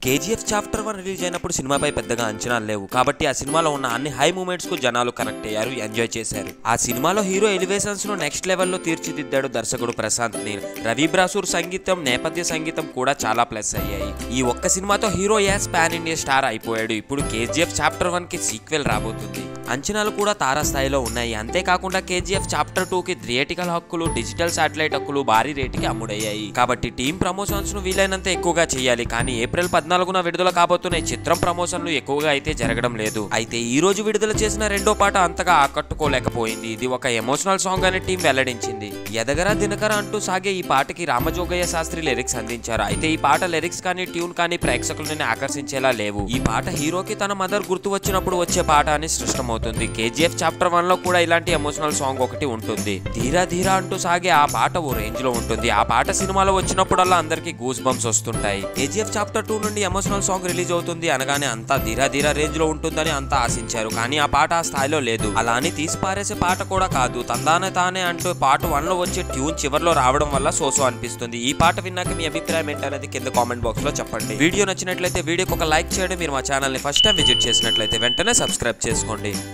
KGF chapter one release అయినప్పుడు సినిమాపై పెద్దగా అంచనాలు లేవు కాబట్టి ఆ సినిమాలో ఉన్న అన్ని హై మూమెంట్స్ కు జనాలు కనెక్ట్ అయ్యారు ఎంజాయ్ చేశారు ఆ సినిమాలో హీరో ఎలివేషన్స్ ను నెక్స్ట్ లెవెల్లో తీర్చిదిద్దాడు దర్శకుడు ప్రశాంత్ నీల్ రవి బ్రాసూర్ సంగీతం నేపథ్య సంగీతం కూడా చాలా ప్లస్ అయ్యాయి ఈ ఒక్క సినిమాతో hero as pan India star అయిపోయాడు ఇప్పుడు కేజీఎఫ్ చాప్టర్ వన్ కి సీక్వెల్ రాబోతుంది అంచనాలు కూడా తారాస్థాయిలో ఉన్నాయి అంతేకాకుండా కేజీఎఫ్ చాప్టర్ టూ కి థియేటికల్ హక్కులు డిజిటల్ శాటిలైట్ హక్కులు భారీ రేటుకి అమ్ముడయ్యాయి కాబట్టి టీమ్ ప్రమోషన్స్ ను వీలైనంత ఎక్కువగా చేయాలి కానీ ఏప్రిల్ పద్నాలుగున విడుదల కాబోతున్న ఈ చిత్రం ప్రమోషన్లు ఎక్కువగా అయితే జరగడం లేదు అయితే ఈ రోజు విడుదల చేసిన రెండో పాట అంతగా ఆకట్టుకోలేకపోయింది ఇది ఒక ఎమోషనల్ సాంగ్ అని టీం వెల్లడించింది ఎదగరా దినకర అంటూ సాగే ఈ పాటకి రామజోగయ్య శాస్త్రి లిరిక్స్ అందించారు అయితే ఈ పాట లిరిక్స్ కానీ ట్యూన్ కానీ ప్రేక్షకులని ఆకర్షించేలా లేవు ఈ పాట హీరోకి తన మదర్ గుర్తు వచ్చినప్పుడు వచ్చే పాట అని సృష్టమవుతుంది కేజీఎఫ్ చాప్టర్ వన్ లో కూడా ఇలాంటి ఎమోషనల్ సాంగ్ ఒకటి ఉంటుంది ధీరా ధీరా అంటూ సాగే ఆ పాట ఓ రేంజ్ లో ఉంటుంది ఆ పాట సినిమాలో వచ్చినప్పుడల్లా అందరికి గూస్ బంప్స్ వస్తుంటాయి కేజీఎఫ్ చాప్టర్ టూ నుండి ఎమోషనల్ సాంగ్ రిలీజ్ అవుతుంది అనగానే అంతా ధీరా ధీరా రేంజ్ లో ఉంటుందని అంతా ఆశించారు కానీ ఆ పాట ఆ స్థాయిలో లేదు అలా అని తీసి పారేసే పాట కూడా కాదు తందానే తానే అంటూ పాట వన్ లో వచ్చే ట్యూన్ చివర్లో రావడం వల్ల సోసో అనిపిస్తుంది ఈ పాట విన్నాక మీ అభిప్రాయం ఏంటనేది కింద కామెంట్ బాక్స్ లో చెప్పండి వీడియో నచ్చినట్లయితే వీడియోకి ఒక లైక్ చేయండి మీరు మా ఛానల్ ని ఫస్ట్ టైం విజిట్ చేసినట్లయితే వెంటనే సబ్స్క్రైబ్ చేసుకోండి